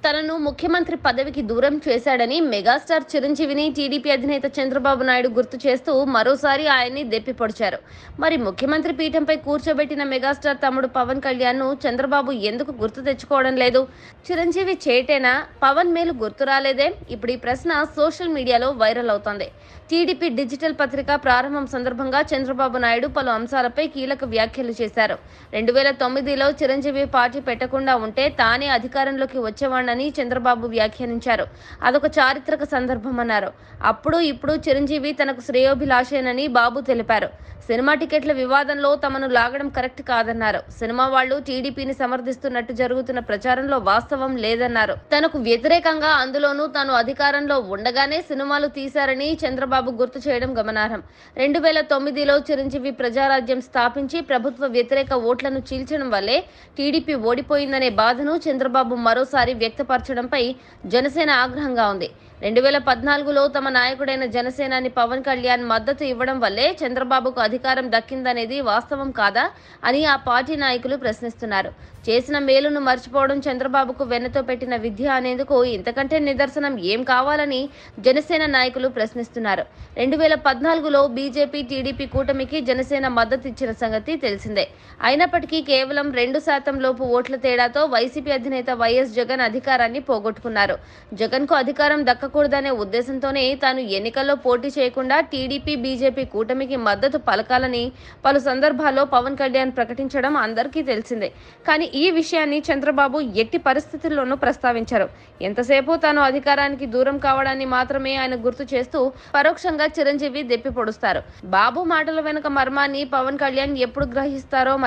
తనను ముఖ్యమంత్రి పదవికి దూరం చేశాడని మెగాస్టార్ చిరంజీవిని టీడీపీ అధినేత చంద్రబాబు నాయుడు గుర్తు చేస్తూ మరోసారి ఆయన్ని దెప్పిపొడిచారు మరి ముఖ్యమంత్రి పీఠంపై కూర్చోబెట్టిన మెగాస్టార్ తమ్ముడు పవన్ కళ్యాణ్ ను చంద్రబాబు ఎందుకు గుర్తు తెచ్చుకోవడం లేదు చిరంజీవి చేటేనా పవన్ మేలు గుర్తు రాలేదే ఇప్పుడు ఈ ప్రశ్న సోషల్ మీడియాలో వైరల్ అవుతోంది టీడీపీ డిజిటల్ పత్రిక ప్రారంభం సందర్భంగా చంద్రబాబు నాయుడు పలు అంశాలపై కీలక వ్యాఖ్యలు చేశారు రెండు వేల తొమ్మిదిలో చిరంజీవి పార్టీ పెట్టకుండా ఉంటే తానే అధికారంలోకి వచ్చేవాణ్ణని చంద్రబాబు వ్యాఖ్యానించారు అదొక చారిత్రక సందర్భం అన్నారు అప్పుడు ఇప్పుడు చిరంజీవి తనకు శ్రేయోభిలాషేనని బాబు తెలిపారు సినిమా టికెట్ల వివాదంలో తమను లాగడం కరెక్ట్ కాదన్నారు సినిమా వాళ్ళు టీడీపీని సమర్థిస్తున్నట్టు జరుగుతున్న ప్రచారంలో వాస్తవం లేదన్నారు తనకు వ్యతిరేకంగా అందులోనూ తాను అధికారంలో ఉండగానే సినిమాలు తీశారని చంద్రబాబు గుర్తు చేయడం గమనార్హం రెండు వేల తొమ్మిదిలో చిరంజీవి ప్రజారాజ్యం స్థాపించి ప్రభుత్వ వ్యతిరేక ఓట్లను చీల్చడం వల్లే టీడీపీ ఓడిపోయిందనే బాధను చంద్రబాబు మరోసారి వ్యక్తపరచడంపై జనసేన ఆగ్రహంగా ఉంది రెండు వేల పద్నాలుగులో తమ నాయకుడైన జనసేనాని పవన్ కళ్యాణ్ మద్దతు ఇవ్వడం వల్లే చంద్రబాబుకు అధికారం దక్కిందనేది వాస్తవం కాదా అని ఆ పార్టీ నాయకులు ప్రశ్నిస్తున్నారు చేసిన మేలును మర్చిపోవడం చంద్రబాబుకు వెన్నతో పెట్టిన విద్య అనేందుకు ఇంతకంటే నిదర్శనం ఏం కావాలని జనసేన నాయకులు ప్రశ్నిస్తున్నారు రెండు వేల పద్నాలుగులో బీజేపీ టీడీపీ కూటమికి జనసేన మద్దతు ఇచ్చిన సంగతి తెలిసిందే అయినప్పటికీ కేవలం రెండు శాతం లోపు ఓట్ల తేడాతో వైసీపీ అధినేత వైఎస్ జగన్ అధికారాన్ని పోగొట్టుకున్నారు జగన్ కు అధికారం దక్కకూడదనే ఉద్దేశంతోనే తాను ఎన్నికల్లో పోటీ చేయకుండా టీడీపీ బీజేపీ కూటమికి మద్దతు పలకాలని పలు సందర్భాల్లో పవన్ కళ్యాణ్ ప్రకటించడం అందరికీ తెలిసిందే కానీ ఈ విషయాన్ని చంద్రబాబు ఎట్టి పరిస్థితుల్లోనూ ప్రస్తావించారు ఎంతసేపు తాను అధికారానికి దూరం కావడాన్ని మాత్రమే ఆయన గుర్తు చేస్తూ పరోక్షంగా చిరంజీవి దెప్పి పొడుస్తారు బాబు మాటల వెనుక మర్మాన్ని పవన్ కళ్యాణ్ ఎప్పుడు గ్రహిస్తారో